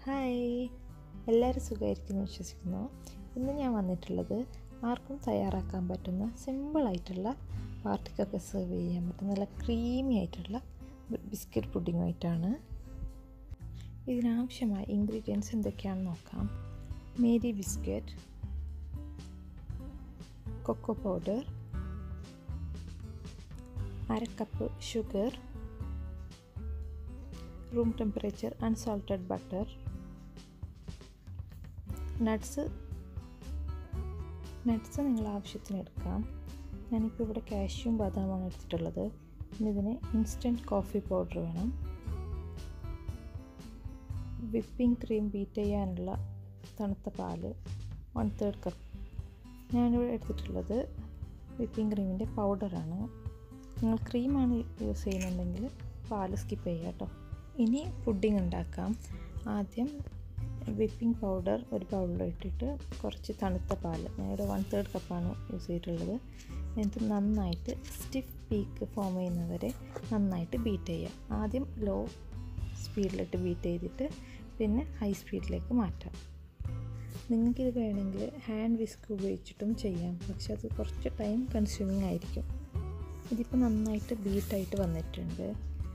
hi എല്ലാവരും സുഖമായിരിക്കുന്നു വിശ്വസിക്കുന്നു ഇന്ന് ഞാൻ വന്നിട്ടുള്ളത് ആർക്കും തയ്യാറാക്കാൻ പറ്റുന്ന സിമ്പിളായിട്ടുള്ള പാർട്ടിക്കൊക്കെ സെർവ് ചെയ്യാൻ പറ്റുന്ന നല്ല ക്രീമി ആയിട്ടുള്ള ബിസ്ക്കറ്റ് പുഡിങ്ങുമായിട്ടാണ് ഇതിനാവശ്യമായ ഇൻഗ്രീഡിയൻസ് എന്തൊക്കെയാണെന്ന് നോക്കാം മേരി ബിസ്ക്കറ്റ് കൊക്കോ പൗഡർ അര cup sugar room temperature unsalted butter nuts nuts നിങ്ങൾ ആവശ്യത്തിന് എടുക്കാം ഞാനിപ്പോൾ ഇവിടെ കാഷ്യൂം ബദാമാണ് എടുത്തിട്ടുള്ളത് പിന്നെ ഇതിന് ഇൻസ്റ്റൻറ്റ് കോഫി പൗഡർ വേണം വിപ്പിംഗ് ക്രീം ബീറ്റ് ചെയ്യാനുള്ള തണുത്ത പാല് വൺ തേർഡ് കപ്പ് ഞാനിവിടെ എടുത്തിട്ടുള്ളത് വിപ്പിംഗ് ക്രീമിൻ്റെ പൗഡറാണ് നിങ്ങൾ ക്രീമാണ് യൂസ് ചെയ്യുന്നുണ്ടെങ്കിൽ പാല് സ്കിപ്പ് ചെയ്യുക കേട്ടോ ഇനി പുഡിംഗ് ഉണ്ടാക്കാം ആദ്യം വിപ്പിംഗ് പൗഡർ ഒരു ബൗളിലിട്ടിട്ട് കുറച്ച് തണുത്ത പാല് ഞാനിവിടെ വൺ തേർഡ് കപ്പാണ് യൂസ് ചെയ്തിട്ടുള്ളത് എന്നിട്ട് നന്നായിട്ട് സ്റ്റിഫ് പീക്ക് ഫോം ചെയ്യുന്നവരെ നന്നായിട്ട് ബീറ്റ് ചെയ്യുക ആദ്യം ലോ സ്പീഡിലിട്ട് ബീറ്റ് ചെയ്തിട്ട് പിന്നെ ഹൈ സ്പീഡിലേക്ക് മാറ്റാം നിങ്ങൾക്കിത് വേണമെങ്കിൽ ഹാൻഡ് വിസ്ക് ഉപയോഗിച്ചിട്ടും ചെയ്യാം പക്ഷെ അത് കുറച്ച് ടൈം കൺസ്യൂമിങ് ആയിരിക്കും ഇതിപ്പോൾ നന്നായിട്ട് ബീറ്റായിട്ട് വന്നിട്ടുണ്ട്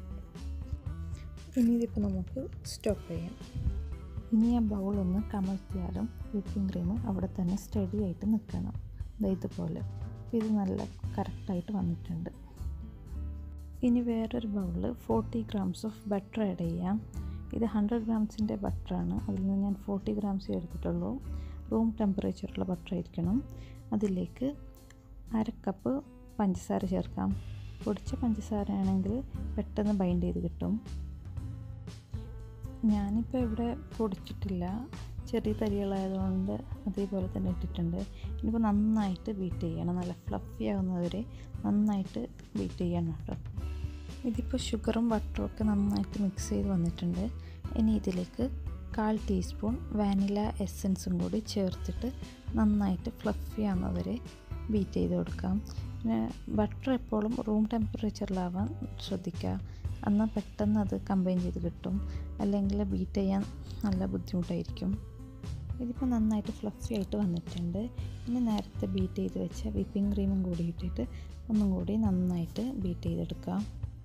ഇനി ഇതിപ്പോൾ നമുക്ക് സ്റ്റോപ്പ് ചെയ്യാം ഇനി ആ ബൗളൊന്ന് കമഴ്ത്തിയാലും വിപ്പിംഗ് ക്രീം അവിടെ തന്നെ സ്റ്റഡി ആയിട്ട് നിൽക്കണം ഇതുപോലെ അപ്പോൾ ഇത് നല്ല കറക്റ്റായിട്ട് വന്നിട്ടുണ്ട് ഇനി വേറൊരു ബൗളിൽ forty grams of butter add ചെയ്യാം ഇത് ഹൺഡ്രഡ് ഗ്രാംസിൻ്റെ ബട്ടറാണ് അതിൽ നിന്ന് ഞാൻ ഫോർട്ടി ഗ്രാംസ് എടുത്തിട്ടുള്ളൂ റൂം ടെമ്പറേച്ചറുള്ള ബട്ടർ ആയിരിക്കണം അതിലേക്ക് അര കപ്പ് പഞ്ചസാര ചേർക്കാം പൊടിച്ച പഞ്ചസാര ആണെങ്കിൽ പെട്ടെന്ന് ബൈൻഡ് ചെയ്ത് കിട്ടും ഞാനിപ്പോൾ ഇവിടെ പൊടിച്ചിട്ടില്ല ചെറിയ തരികളായതുകൊണ്ട് അതേപോലെ തന്നെ ഇട്ടിട്ടുണ്ട് ഇനിയിപ്പോൾ നന്നായിട്ട് ബീറ്റ് ചെയ്യണം നല്ല ഫ്ലഫി ആകുന്നവരെ നന്നായിട്ട് ബീറ്റ് ചെയ്യണം കേട്ടോ ഇതിപ്പോൾ ഷുഗറും ബട്ടറും ഒക്കെ നന്നായിട്ട് മിക്സ് ചെയ്ത് വന്നിട്ടുണ്ട് ഇനി ഇതിലേക്ക് കാൽ ടീസ്പൂൺ വാനില എസൻസും കൂടി ചേർത്തിട്ട് നന്നായിട്ട് ഫ്ലഫി ആകുന്നവരെ ബീറ്റ് ചെയ്ത് കൊടുക്കാം പിന്നെ ബട്ടർ എപ്പോഴും റൂം ടെമ്പറേച്ചറിലാവാൻ ശ്രദ്ധിക്കുക എന്നാൽ പെട്ടെന്ന് അത് കമ്പൈൻ ചെയ്ത് കിട്ടും അല്ലെങ്കിൽ ബീറ്റ് ചെയ്യാൻ നല്ല ബുദ്ധിമുട്ടായിരിക്കും ഇതിപ്പോൾ നന്നായിട്ട് ഫ്ലഫി ആയിട്ട് വന്നിട്ടുണ്ട് ഇനി നേരത്തെ ബീറ്റ് ചെയ്ത് വെച്ച വിപ്പിംഗ് ക്രീമും കൂടി ഇട്ടിട്ട് ഒന്നും കൂടി നന്നായിട്ട് ബീറ്റ് ചെയ്തെടുക്കാം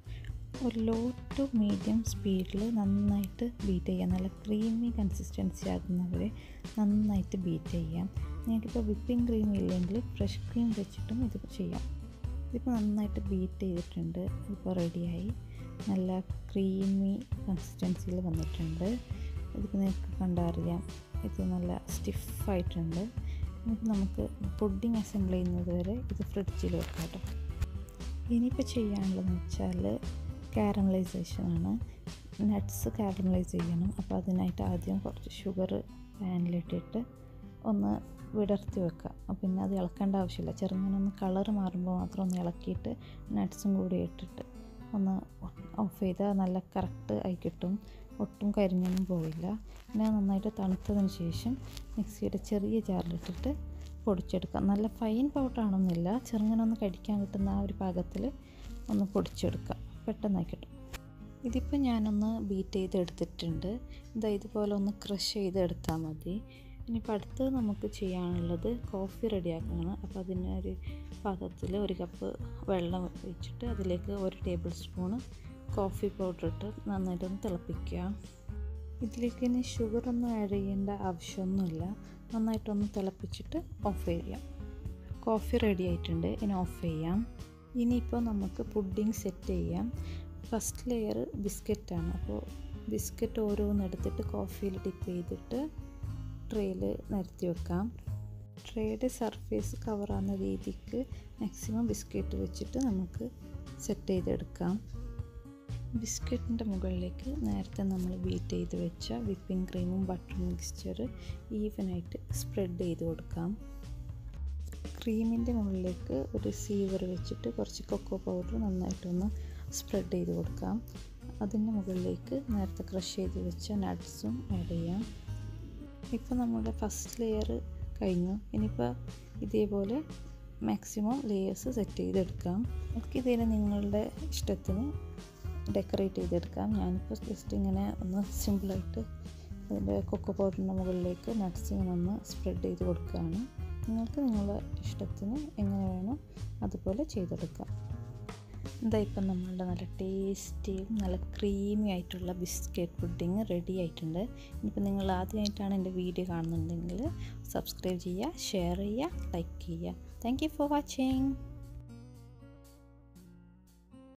ഒരു ലോ ടു മീഡിയം സ്പീഡിൽ നന്നായിട്ട് ബീറ്റ് ചെയ്യാം നല്ല ക്രീമി കൺസിസ്റ്റൻസി ആകുന്നവരെ നന്നായിട്ട് ബീറ്റ് ചെയ്യാം നിങ്ങൾക്കിപ്പോൾ വിപ്പിംഗ് ക്രീം ഇല്ലെങ്കിൽ ഫ്രഷ് ക്രീം വെച്ചിട്ടും ഇത് ചെയ്യാം ഇതിപ്പോൾ നന്നായിട്ട് ബീറ്റ് ചെയ്തിട്ടുണ്ട് ഇപ്പോൾ റെഡിയായി നല്ല ക്രീമി കൺസിസ്റ്റൻസിയിൽ വന്നിട്ടുണ്ട് ഇതിപ്പോൾ നിങ്ങൾക്ക് കണ്ടറിയാം ഇത് നല്ല സ്റ്റിഫായിട്ടുണ്ട് എന്നിട്ട് നമുക്ക് പുഡിങ് അസംബിൾ ചെയ്യുന്നത് വരെ ഇത് ഫ്രിഡ്ജിൽ വെക്കാം കേട്ടോ ഇനിയിപ്പോൾ ചെയ്യാനുള്ളതെന്ന് വെച്ചാൽ കാരമലൈസേഷനാണ് നട്ട്സ് കാരമലൈസ് ചെയ്യണം അപ്പോൾ അതിനായിട്ട് ആദ്യം കുറച്ച് ഷുഗർ പാനിലിട്ടിട്ട് ഒന്ന് വിടർത്തി വെക്കുക പിന്നെ അത് ഇളക്കേണ്ട ആവശ്യമില്ല ചെറുങ്ങനെ ഒന്ന് കളർ മാറുമ്പോൾ മാത്രം ഒന്ന് ഇളക്കിയിട്ട് നട്ട്സും കൂടി ഇട്ടിട്ട് ഒന്ന് ഓഫ് ചെയ്താൽ നല്ല കറക്റ്റ് ആയി കിട്ടും ഒട്ടും കരിഞ്ഞൊന്നും പോവില്ല പിന്നെ നന്നായിട്ട് തണുത്തതിന് ശേഷം മിക്സിയുടെ ചെറിയ ജാറിലിട്ടിട്ട് പൊടിച്ചെടുക്കാം നല്ല ഫൈൻ പൗഡറാണെന്നില്ല ചെറുങ്ങനെ ഒന്ന് കടിക്കാൻ കിട്ടുന്ന ആ ഒരു പാകത്തിൽ ഒന്ന് പൊടിച്ചെടുക്കാം പെട്ടെന്നായി കിട്ടും ഇതിപ്പോൾ ഞാനൊന്ന് ബീറ്റ് ചെയ്തെടുത്തിട്ടുണ്ട് ഇതാ ഇതുപോലെ ഒന്ന് ക്രഷ് ചെയ്തെടുത്താൽ മതി ഇനിയിപ്പോൾ അടുത്തത് നമുക്ക് ചെയ്യാനുള്ളത് കോഫി റെഡിയാക്കണം അപ്പോൾ അതിന് ഒരു പാത്രത്തിൽ ഒരു കപ്പ് വെള്ളം ഒഴിച്ചിട്ട് അതിലേക്ക് ഒരു ടേബിൾ സ്പൂണ് കോഫി പൗഡർ ഇട്ട് നന്നായിട്ടൊന്ന് തിളപ്പിക്കുക ഇതിലേക്ക് ഇനി ഷുഗറൊന്നും ആഡ് ചെയ്യേണ്ട ആവശ്യമൊന്നുമില്ല നന്നായിട്ടൊന്ന് തിളപ്പിച്ചിട്ട് ഓഫ് ചെയ്യാം കോഫി റെഡി ആയിട്ടുണ്ട് ഇനി ഓഫ് ചെയ്യാം ഇനിയിപ്പോൾ നമുക്ക് പുഡിങ് സെറ്റ് ചെയ്യാം ഫസ്റ്റ് ലെയർ ബിസ്ക്കറ്റാണ് അപ്പോൾ ബിസ്ക്കറ്റ് ഓരോന്നെടുത്തിട്ട് കോഫിയിൽ ഡിപ്പ് ചെയ്തിട്ട് ട്രേയിൽ നിരത്തി വെക്കാം ട്രേയുടെ സർഫേസ് കവറാകുന്ന രീതിക്ക് മാക്സിമം ബിസ്ക്കറ്റ് വെച്ചിട്ട് നമുക്ക് സെറ്റ് ചെയ്തെടുക്കാം ബിസ്ക്കറ്റിൻ്റെ മുകളിലേക്ക് നേരത്തെ നമ്മൾ ബീറ്റ് ചെയ്ത് വെച്ച വിപ്പിംഗ് ക്രീമും ബട്ടർ മിക്സ്ചർ ഈവനായിട്ട് സ്പ്രെഡ് ചെയ്ത് കൊടുക്കാം ക്രീമിൻ്റെ മുകളിലേക്ക് ഒരു സീവർ വെച്ചിട്ട് കുറച്ച് കൊക്കോ പൗഡർ നന്നായിട്ടൊന്ന് സ്പ്രെഡ് ചെയ്ത് കൊടുക്കാം അതിൻ്റെ മുകളിലേക്ക് നേരത്തെ ക്രഷ് ചെയ്ത് വെച്ച നട്ട്സും ആഡ് ചെയ്യാം ഇപ്പോൾ നമ്മുടെ ഫസ്റ്റ് ലെയർ കഴിഞ്ഞു ഇനിയിപ്പോൾ ഇതേപോലെ മാക്സിമം ലെയേഴ്സ് സെറ്റ് ചെയ്തെടുക്കാം നമുക്കിതിനെ നിങ്ങളുടെ ഇഷ്ടത്തിന് ഡെക്കറേറ്റ് ചെയ്തെടുക്കാം ഞാനിപ്പോൾ ജസ്റ്റ് ഇങ്ങനെ ഒന്ന് സിമ്പിളായിട്ട് അതിൻ്റെ കൊക്കോ പൗഡറിൻ്റെ മുകളിലേക്ക് നട്ട്സ് ഇങ്ങനെ ഒന്ന് സ്പ്രെഡ് ചെയ്ത് കൊടുക്കുകയാണ് നിങ്ങൾക്ക് നിങ്ങളുടെ ഇഷ്ടത്തിന് എങ്ങനെ വേണോ അതുപോലെ ചെയ്തെടുക്കാം ഇതാ ഇപ്പം നമ്മളുടെ നല്ല ടേസ്റ്റിയും നല്ല ക്രീമി ആയിട്ടുള്ള ബിസ്ക്കറ്റ് പുഡിങ് റെഡി ആയിട്ടുണ്ട് ഇനിയിപ്പോൾ നിങ്ങൾ ആദ്യമായിട്ടാണ് എൻ്റെ വീഡിയോ കാണുന്നുണ്ടെങ്കിൽ സബ്സ്ക്രൈബ് ചെയ്യുക ഷെയർ ചെയ്യുക ലൈക്ക് ചെയ്യുക താങ്ക് യു ഫോർ വാച്ചിങ്